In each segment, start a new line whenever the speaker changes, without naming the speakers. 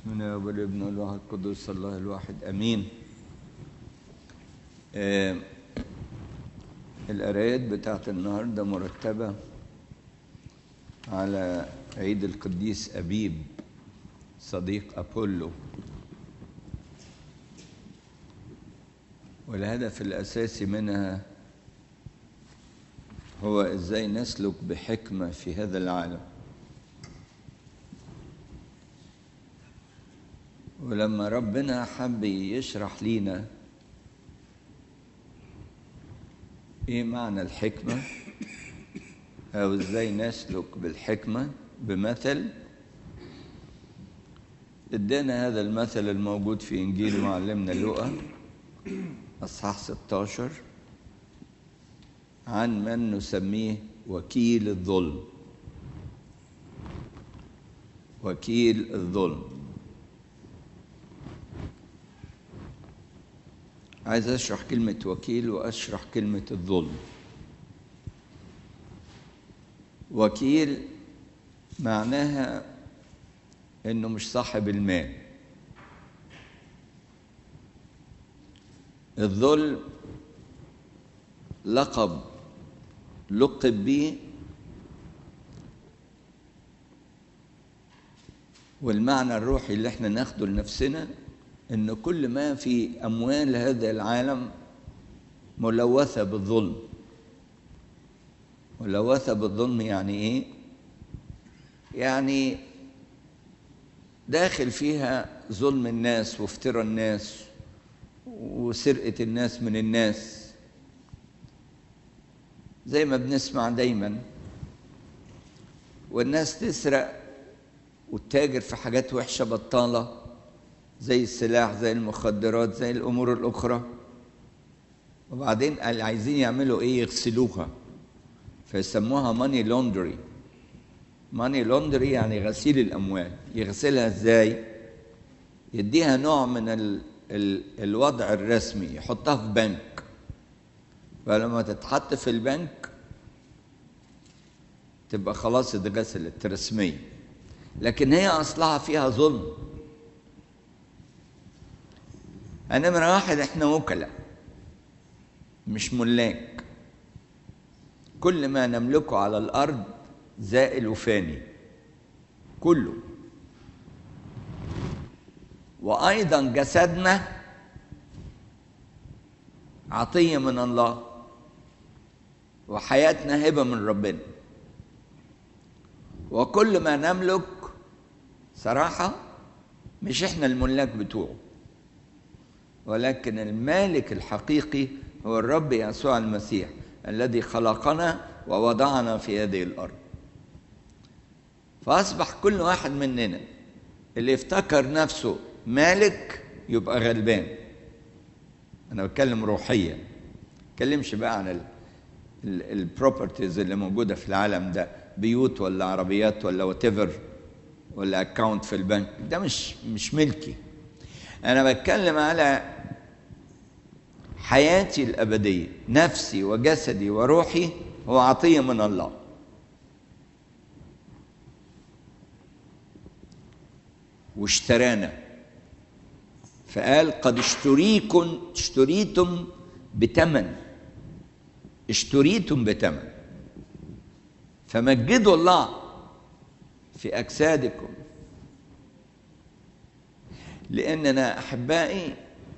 بسم الله والابن والروح القدس الله الواحد امين آه القرايات بتاعت النهارده مرتبه على عيد القديس ابيب صديق ابولو والهدف الاساسي منها هو ازاي نسلك بحكمه في هذا العالم ولما ربنا حب يشرح لينا ايه معنى الحكمة او ازاي نسلك بالحكمة بمثل ادانا هذا المثل الموجود في انجيل معلمنا لوقا اصحاح 16 عن من نسميه وكيل الظلم وكيل الظلم عايز اشرح كلمة وكيل واشرح كلمة الظلم وكيل معناها انه مش صاحب المال الظلم لقب لقب به والمعنى الروحي اللي احنا ناخده لنفسنا ان كل ما في اموال هذا العالم ملوثه بالظلم ملوثه بالظلم يعني ايه يعني داخل فيها ظلم الناس وافتراء الناس وسرقه الناس من الناس زي ما بنسمع دايما والناس تسرق وتتاجر في حاجات وحشه بطاله زي السلاح زي المخدرات زي الامور الاخرى وبعدين اللي عايزين يعملوا ايه يغسلوها فيسموها ماني لوندري ماني لوندري يعني غسيل الاموال يغسلها ازاي يديها نوع من ال ال الوضع الرسمي يحطها في بنك فلما تتحط في البنك تبقى خلاص اتغسلت رسميا لكن هي اصلها فيها ظلم نمرة واحد احنا وكلاء مش ملاك كل ما نملكه على الأرض زائل وفاني كله وأيضا جسدنا عطية من الله وحياتنا هبة من ربنا وكل ما نملك صراحة مش احنا الملاك بتوعه ولكن المالك الحقيقي هو الرب يسوع المسيح الذي خلقنا ووضعنا في هذه الارض فاصبح كل واحد مننا اللي يفتكر نفسه مالك يبقى غلبان انا بتكلم روحيا ما بتكلمش بقى عن البروبرتيز اللي موجوده في العالم ده بيوت ولا عربيات ولا وات ولا اكونت في البنك ده مش مش ملكي أنا بتكلم على حياتي الأبدية نفسي وجسدي وروحي هو عطية من الله واشترانا فقال قد اشتريكم اشتريتم بثمن اشتريتم بثمن فمجدوا الله في أجسادكم لأننا أحبائي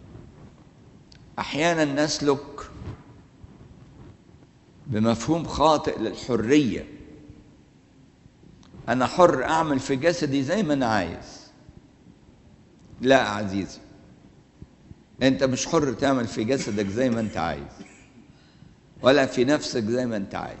أحيانا نسلك بمفهوم خاطئ للحرية أنا حر أعمل في جسدي زي ما أنا عايز لا عزيزي أنت مش حر تعمل في جسدك زي ما أنت عايز ولا في نفسك زي ما أنت عايز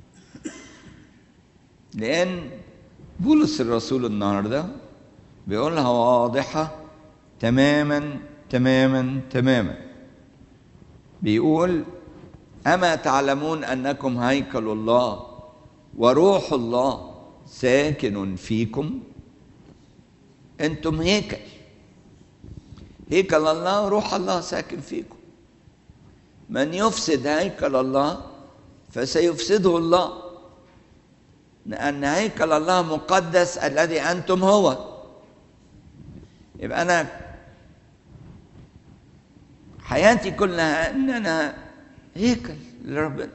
لأن بولس الرسول النهارده بيقولها واضحه تماما تماما تماما بيقول اما تعلمون انكم هيكل الله وروح الله ساكن فيكم انتم هيكل هيكل الله وروح الله ساكن فيكم من يفسد هيكل الله فسيفسده الله لأن هيكل الله مقدس الذي أنتم هو يبقى انا حياتي كلها ان انا هيكل لربنا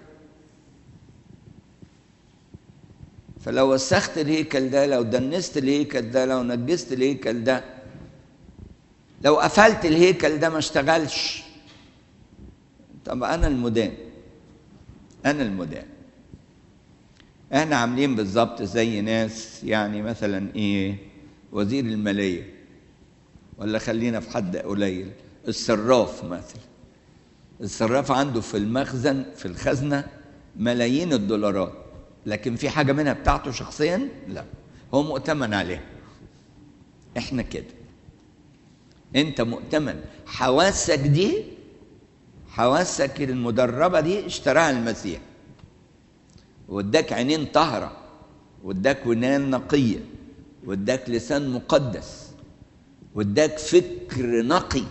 فلو وسخت الهيكل ده لو دنست الهيكل ده لو نجست الهيكل ده لو قفلت الهيكل ده ما اشتغلش طب انا المدان انا المدان احنا عاملين بالظبط زي ناس يعني مثلا ايه وزير الماليه ولا خلينا في حد قليل الصراف مثلا الصراف عنده في المخزن في الخزنه ملايين الدولارات لكن في حاجه منها بتاعته شخصيا لا هو مؤتمن عليها احنا كده انت مؤتمن حواسك دي حواسك المدربه دي اشتراها المسيح واداك عينين طهره واداك ودان نقيه واداك لسان مقدس واداك فكر نقي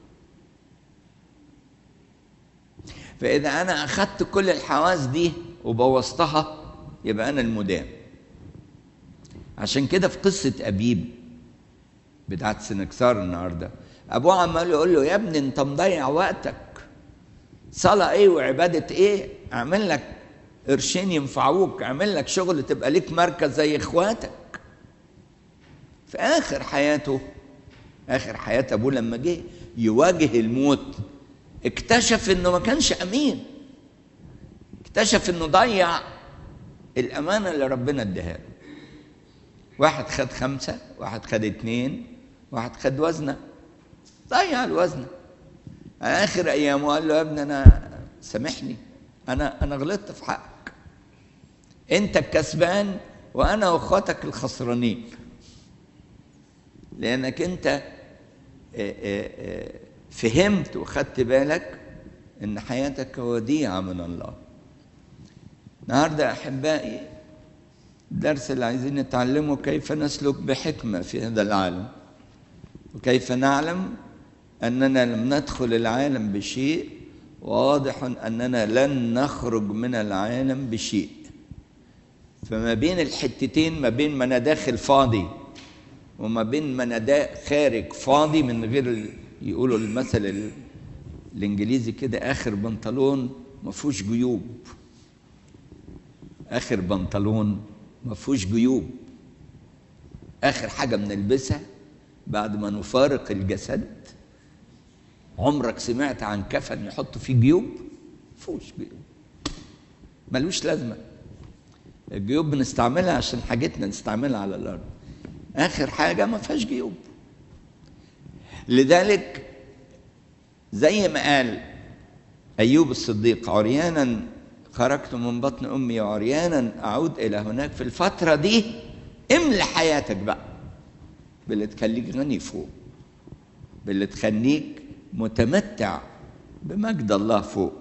فاذا انا اخذت كل الحواس دي وبوظتها يبقى انا المدان عشان كده في قصه ابيب بتاعت سنكسار النهارده ابوه عمال يقول له يا ابني انت مضيع وقتك صلاه ايه وعباده ايه اعمل لك قرشين ينفعوك اعمل لك شغل تبقى ليك مركز زي اخواتك في اخر حياته اخر حياه ابوه لما جه يواجه الموت اكتشف انه ما كانش امين اكتشف انه ضيع الامانه اللي ربنا اداها له واحد خد خمسه واحد خد اتنين واحد خد وزنه ضيع الوزنه على اخر ايامه قال له يا ابني انا سامحني انا انا غلطت في حقك انت الكسبان وانا واخواتك الخسرانين لانك انت فهمت وخدت بالك ان حياتك وديعه من الله النهارده احبائي الدرس اللي عايزين نتعلمه كيف نسلك بحكمه في هذا العالم وكيف نعلم اننا لم ندخل العالم بشيء واضح اننا لن نخرج من العالم بشيء فما بين الحتتين ما بين ما انا داخل فاضي وما بين ما انا خارج فاضي من غير يقولوا المثل الانجليزي كده اخر بنطلون ما فيهوش جيوب اخر بنطلون ما فيهوش جيوب اخر حاجه بنلبسها بعد ما نفارق الجسد عمرك سمعت عن كفن يحطوا فيه جيوب فيهوش جيوب ملوش لازمه الجيوب بنستعملها عشان حاجتنا نستعملها على الارض اخر حاجه ما فيهاش جيوب لذلك زي ما قال ايوب الصديق عريانا خرجت من بطن امي عريانا اعود الى هناك في الفتره دي املى حياتك بقى باللي تخليك غني فوق باللي تخليك متمتع بمجد الله فوق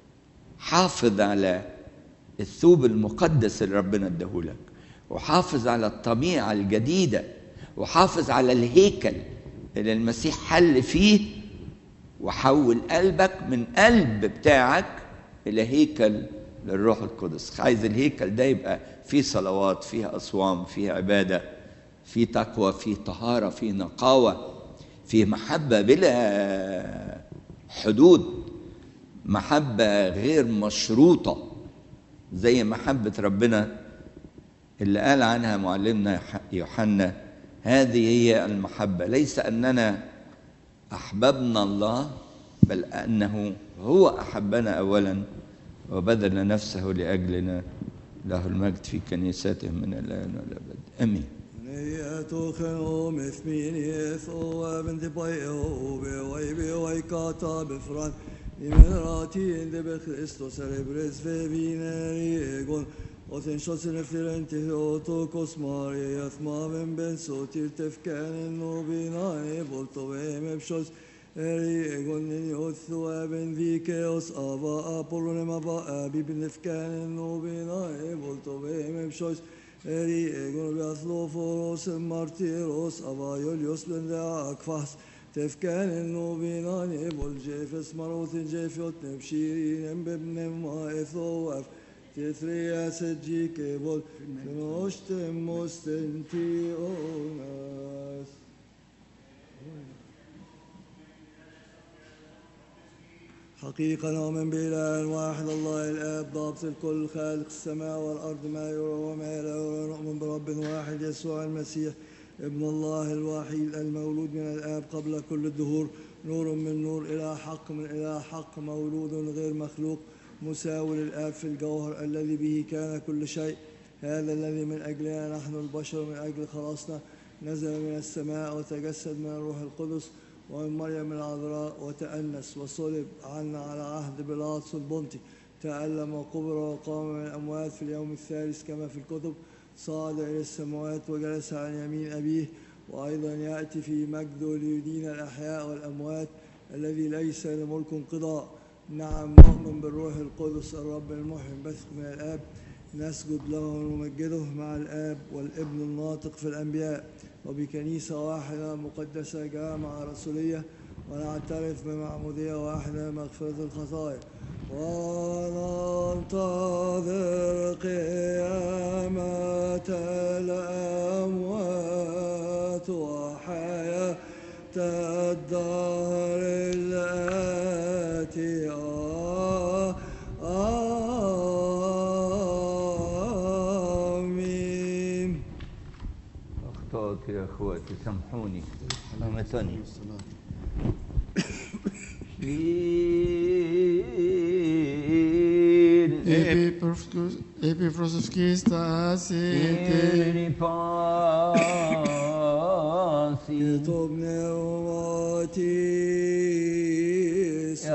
حافظ على الثوب المقدس اللي ربنا اداهولك وحافظ على الطبيعه الجديده وحافظ على الهيكل اللي المسيح حل فيه وحول قلبك من قلب بتاعك الى هيكل للروح القدس عايز الهيكل ده يبقى فيه صلوات فيه اصوام فيه عباده فيه تقوى فيه طهاره فيه نقاوه فيه محبه بلا حدود محبه غير مشروطه زي محبه ربنا اللي قال عنها معلمنا يوحنا هذه هي المحبه ليس اننا احببنا الله بل انه هو احبنا اولا وبذل نفسه لاجلنا له المجد في كنيسته من الان والابد امين
Nyhetochen mithminieth o even de by o be way be way kata befran imerati in de be Christos cerebres ve vineri egon Oten shosen eftirenti oto kosmari yathmaven ben sotir tefkanen no binane volto ve mepshos Eri egonin yothu eben vikeos ava apollonem ava abibin efkanen no binane volto ve mepshos Eri egon beathloforos martiros avaiolios blende akvas tefkanen no binane vol jefes marotin jefiot nepshirin embebnem ma ethoaf Tethria sedjike vol nostem mostentionas. حقيقة نؤمن بإله واحد الله الآب ضابط الكل خالق السماء والأرض ما يرى وما لا يرى نؤمن برب واحد يسوع المسيح ابن الله الوحيد المولود من الآب قبل كل الدهور نور من نور إلى حق من إلى حق مولود غير مخلوق مساوي للآب في الجوهر الذي به كان كل شيء هذا الذي من أجلنا نحن البشر من أجل خلاصنا نزل من السماء وتجسد من الروح القدس ومن مريم العذراء وتأنس وصلب عنا على عهد بيلاطس البنطي تألم وقبر وقام من الأموات في اليوم الثالث كما في الكتب صعد إلى السماوات وجلس عن يمين أبيه وأيضا يأتي في مجده ليدين الأحياء والأموات الذي ليس لملك انقضاء نعم نؤمن بالروح القدس الرب المحيي بثق من الآب نسجد له ونمجده مع الآب والابن الناطق في الأنبياء وبكنيسة واحدة مقدسة جامعة رسولية ونعترف بمعمودية واحدة مغفرة الخطايا وننتظر قيامة الأموات وحياة الدهر الآتي آمين
أخطأت يا أخواتي سامحوني مرة ثانية
Επιπροσωπικής τάσης
Pasi.
يطب نوماتي